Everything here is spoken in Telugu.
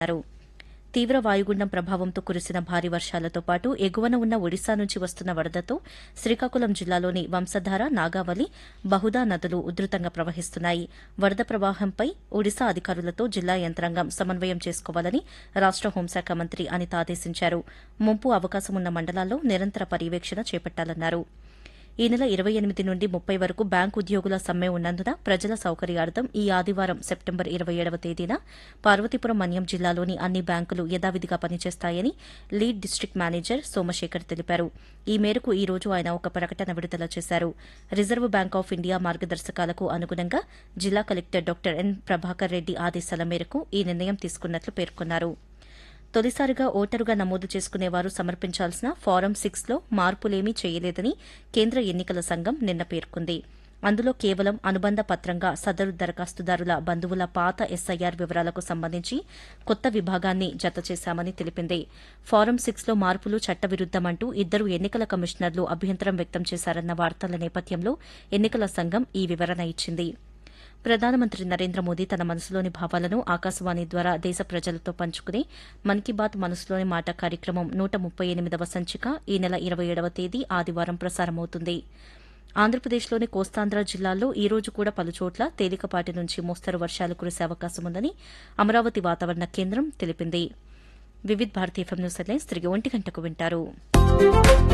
అన్నారు తీవ్ర వాయుగుండం ప్రభావంతో కురిసిన భారీ వర్షాలతో పాటు ఎగువన ఉన్న ఒడిశా నుంచి వస్తున్న వరదతో శ్రీకాకుళం జిల్లాలోని వంశధార నాగావళి బహుదా నదులు ఉధృతంగా ప్రవహిస్తున్నాయి వరద ప్రవాహంపై ఒడిశా అధికారులతో జిల్లా యంత్రాంగం సమన్వయం చేసుకోవాలని రాష్ట హోంశాఖ మంత్రి అనిత ఆదేశించారు ముంపు అవకాశం ఉన్న మండలాల్లో నిరంతర పర్యవేక్షణ చేపట్టాలన్నారు ఈ నెల ఇరవై ఎనిమిది నుండి ముప్పై వరకు బ్యాంకు ఉద్యోగుల సమ్మె ఉన్నందున ప్రజల సౌకర్యార్థం ఈ ఆదివారం సెప్టెంబర్ ఇరవై ఏడవ తేదీన పార్వతీపురం మన్యం జిల్లాలోని అన్ని బ్యాంకులు యథావిధిగా పనిచేస్తాయని లీడ్ డిస్టిక్ మేనేజర్ సోమశేఖర్ తెలిపారు ఈ మేరకు ఈ రోజు ఆయన ఒక ప్రకటన విడుదల చేశారు రిజర్వ్ బ్యాంక్ ఆఫ్ ఇండియా మార్గదర్శకాలకు అనుగుణంగా జిల్లా collector doctor N Prabhakar Reddy ఆదేశాల మేరకు ఈ నిర్ణయం తీసుకున్నట్లు పేర్కొన్నారు తొలిసారిగా ఓటరుగా నమోదు చేసుకునేవారు సమర్పించాల్సిన ఫారం సిక్స్ లో మార్పులేమీ చేయలేదని కేంద్ర ఎన్నికల సంఘం నిన్న పేర్కొంది అందులో కేవలం అనుబంధ పత్రంగా సదరు దరఖాస్తుదారుల బంధువుల పాత ఎస్ఐఆర్ వివరాలకు సంబంధించి కొత్త విభాగాన్ని జత చేశామని తెలిపింది ఫారం సిక్స్ లో మార్పులు చట్టవిరుద్దమంటూ ఇద్దరు ఎన్నికల కమిషనర్లు అభ్యంతరం వ్యక్తం చేశారన్న వార్తల నేపథ్యంలో ఎన్నికల సంఘం ఈ వివరణ ఇచ్చింది ప్రధానమంత్రి నరేంద్ర మోదీ తన మనసులోని భావాలను ఆకాశవాణి ద్వారా దేశ ప్రజలతో పంచుకునే మన్ కీ బాత్ మనసులోని మాట కార్యక్రమం నూట ముప్పై ఎనిమిదవ సంచిక ఈ నెల ఇరవై ఏడవ తేదీ ఆదివారం ప్రసారమవుతుంది ఆంధ్రప్రదేశ్లోని కోస్తాంధ్ర జిల్లాల్లో ఈ రోజు కూడా పలుచోట్ల తేలికపాటి నుంచి మోస్తరు వర్షాలు కురిసే అవకాశం ఉందని అమరావతి వాతావరణ కేంద్రం తెలిపింది Vividh Bharati FM news headlines తిరిగి ఒంటి గంటకు వింటారు